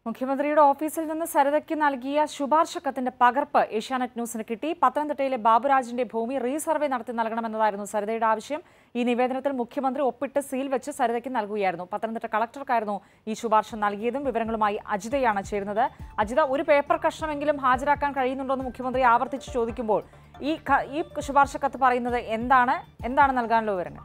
മുഖ്യമന്ത്രിയുടെ ഓഫീസിൽ നിന്ന് സരിതയ്ക്ക് നൽകിയ ശുപാർശ കത്തിന്റെ പകർപ്പ് ഏഷ്യാനെറ്റ് ന്യൂസിന് കിട്ടി പത്തനംതിട്ടയിലെ ബാബുരാജിന്റെ ഭൂമി റീസർവേ നടത്തി നൽകണമെന്നതായിരുന്നു സരിതയുടെ ആവശ്യം ഈ നിവേദനത്തിൽ മുഖ്യമന്ത്രി ഒപ്പിട്ട് സീൽ വെച്ച് സരിതയ്ക്ക് നൽകുകയായിരുന്നു പത്തനംതിട്ട കളക്ടർക്കായിരുന്നു ഈ ശുപാർശ നൽകിയതും വിവരങ്ങളുമായി അജിതയാണ് ചേരുന്നത് അജിത ഒരു പേപ്പർ കഷ്ണമെങ്കിലും ഹാജരാക്കാൻ കഴിയുന്നുണ്ടോ എന്ന് മുഖ്യമന്ത്രി ആവർത്തിച്ച് ചോദിക്കുമ്പോൾ ഈ ക- ഈ ശുപാർശ കത്ത് പറയുന്നത് എന്താണ് എന്താണ് നൽകാനുള്ള വിവരങ്ങൾ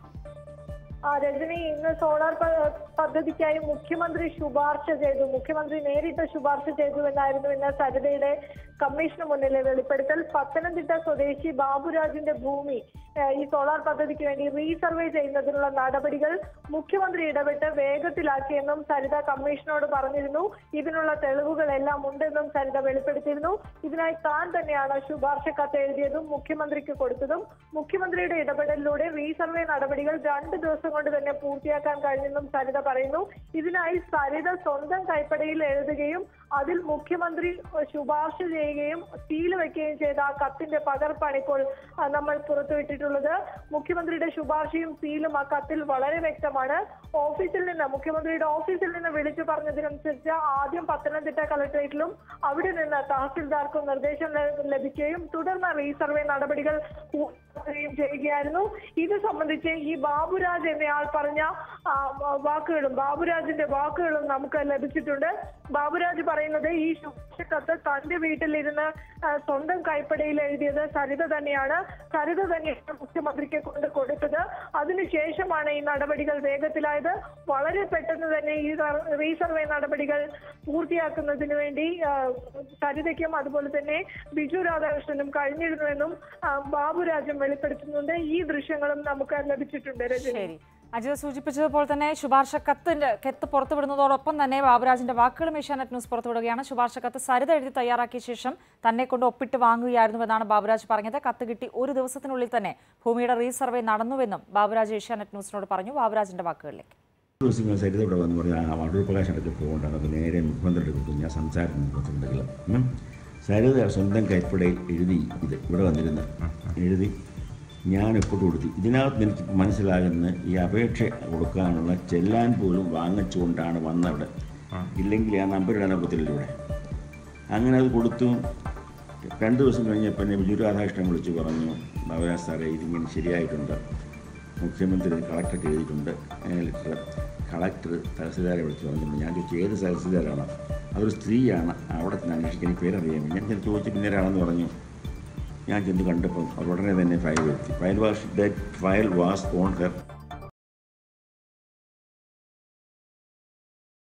ആ, രജനി ഇന്ന് സോളാർ പ- പദ്ധതിക്കായി മുഖ്യമന്ത്രി ശുപാർശ ചെയ്തു മുഖ്യമന്ത്രി നേരിട്ട് ശുപാർശ ചെയ്തു എന്നായിരുന്നു ഇന്ന് സരിതയുടെ കമ്മീഷന് മുന്നിലെ വെളിപ്പെടുത്തൽ പത്തനംതിട്ട സ്വദേശി ബാബുരാജിന്റെ ഭൂമി ഏഹ്, ഈ സോളാർ പദ്ധതിക്ക് വേണ്ടി റീസർവേ ചെയ്യുന്നതിനുള്ള നടപടികൾ മുഖ്യമന്ത്രി ഇടപെട്ട് വേഗത്തിലാക്കിയെന്നും സരിത കമ്മീഷനോട് പറഞ്ഞിരുന്നു ഇതിനുള്ള തെളിവുകളെല്ലാം ഉണ്ടെന്നും സരിത വെളിപ്പെടുത്തിയിരുന്നു ഇതിനായി താൻ തന്നെയാണ് ശുപാർശ കത്ത് എഴുതിയതും മുഖ്യമന്ത്രിക്ക് കൊടുത്തതും മുഖ്യമന്ത്രിയുടെ ഇടപെടലിലൂടെ റീസർവേ നടപടികൾ രണ്ട് ദിവസം കൊണ്ട് തന്നെ പൂർത്തിയാക്കാൻ കഴിഞ്ഞെന്നും സരിത പറയുന്നു ഇതിനായി സരിത സ്വന്തം കൈപ്പടയിൽ എഴുതുകയും അതിൽ മുഖ്യമന്ത്രി ശുപാർശ ചെയ്യുകയും സീൽ വെക്കുകയും ചെയ്ത ആ കത്തിന്റെ പകർപ്പാണ് ഇപ്പോൾ ആ, നമ്മൾ പുറത്തുവിട്ടിട്ടുള്ളത് മുഖ്യമന്ത്രിയുടെ ശുപാർശയും സീലും ആ കത്തിൽ വളരെ വ്യക്തമാണ് ഓഫീസിൽ നിന്ന് മുഖ്യമന്ത്രിയുടെ ഓഫീസിൽ നിന്ന് വിളിച്ചു പറഞ്ഞതിനനുസരിച്ച് ആദ്യം പത്തനംതിട്ട കളക്ടറേറ്റിലും അവിടെ നിന്ന് തഹസിൽദാർക്കും നിർദ്ദേശം ല- ലഭിക്കുകയും തുടർന്ന് റീസർവേ നടപടികൾ പൂർത്തിയാക്കുകയും ചെയ്യുകയായിരുന്നു ഇത് സംബന്ധിച്ച് ഈ ബാബുരാജ് എന്നയാൾ പറഞ്ഞ ആ, വാക്കുകളും ബാബുരാജിന്റെ വാക്കുകളും നമുക്ക് ലഭിച്ചിട്ടുണ്ട് ബാബുരാജ് പറയുന്നത് ഈ ശുപാർശക്കത്ത് തന്റെ വീട്ടിലിരുന്ന് ആ, സ്വന്തം കൈപ്പടയിൽ എഴുതിയത് സരിത തന്നെയാണ് സരിത തന്നെയാണ് മുഖ്യമന്ത്രിക്ക് കൊണ്ട് കൊടുത്തത് അതിനുശേഷമാണ് ഈ നടപടികൾ വേഗത്തിലായത് വളരെ പെട്ടെന്ന് തന്നെ ഈ റ- റീസർവേ നടപടികൾ പൂർത്തിയാക്കുന്നതിന് വേണ്ടി ആ, സരിതയ്ക്കും അതുപോലെ തന്നെ ബിജു രാധാകൃഷ്ണനും കഴിഞ്ഞിരുന്നുവെന്നും ആ, ബാബുരാജും വെളിപ്പെടുത്തുന്നുണ്ട് ഈ ദൃശ്യങ്ങളും നമുക്ക് ലഭിച്ചിട്ടുണ്ട് രജനി ശരി അജിത സൂചിപ്പിച്ചതുപോലെ തന്നെ ശുപാർശ കത്തിന്റെ കത്ത് പുറത്തുവിടുന്നതോടൊപ്പം തന്നെ ബാബുരാജിന്റെ വാക്കുകളും ഏഷ്യാനെറ്റ് ന്യൂസ് പുറത്തുവിടുകയാണ് ശുപാർശ കത്ത് സരിത എഴുതി തയ്യാറാക്കിയ ശേഷം തന്നെ കൊണ്ട് ഒപ്പിട്ട് വാങ്ങുകയായിരുന്നുവെന്നാണ് ബാബുരാജ് പറഞ്ഞത് കത്ത് കിട്ടി ഒരു ദിവസത്തിനുള്ളിൽ തന്നെ ഭൂമിയുടെ റീസർവേ നടന്നുവെന്നും ബാബുരാജ് ഏഷ്യാനെറ്റ് ന്യൂസിനോട് പറഞ്ഞു ബാബുരാജിന്റെ വാക്കുകളിലേക്ക് ദിവസം ഞാൻ സരിത ഇവിടെ വന്ന് പറഞ്ഞു ആ അടൂർ പ്രകാശ് അടുത്ത് പോകേണ്ടത് അത് നേരെ മുഖ്യമന്ത്രിയുടെ കൊടുത്തു ഞാൻ സംസാരിക്കുന്നു പത്തനംതിട്ടയിൽ ഉം. സരിത സ്വന്തം കൈപ്പടയിൽ എഴുതി ഇത് ഇവിടെ വന്നിരുന്ന് എഴുതി ഞാൻ ഒപ്പിട്ട് കൊടുത്തു ഇതിനകത്ത് എനിക്ക് മനസ്സിലാകുന്ന ഈ അപേക്ഷ കൊടുക്കാനുള്ള ചെല്ലാൻ പോലും വാങ്ങിച്ചുകൊണ്ടാണ് വന്നവിടെ ഇല്ലെങ്കിൽ ആ നമ്പർ ഇടാൻ ഒക്കത്തില്ല ഇവിടെ അങ്ങനെ അത് കൊടുത്തു രണ്ട് ദിവസം കഴിഞ്ഞപ്പോൾ എന്നെ വിജു രാധാകൃഷ്ണൻ വിളിച്ച് പറഞ്ഞു ബാബുരാജ് സാറേ ഇതിങ്ങനെ ശരിയായിട്ടുണ്ട് മുഖ്യമന്ത്രി ഇത് കളക്ടർക്ക് എഴുതിയിട്ടുണ്ട് അങ്ങനെ ലെറ്റർ കളക്ടർ തഹസിൽദാരെ വിളിച്ച് പറഞ്ഞിട്ടുണ്ട് ഞാൻ ചോദിച്ചു ഏത് തഹസിൽദാരാണ് അതൊരു സ്ത്രീയാണ് അവിടെ നിന്ന് അന്വേഷിക്കാൻ എനിക്ക് പേരറിയാൻ ഞാൻ ചെന്ന് ചോദിച്ചു പിന്നേരാണെന്ന് പറഞ്ഞു ഞാൻ ചെന്ന് കണ്ടപ്പോൾ അവർ ഉടനെ തന്നെ ഫയൽ വരുത്തി file was dead file was on her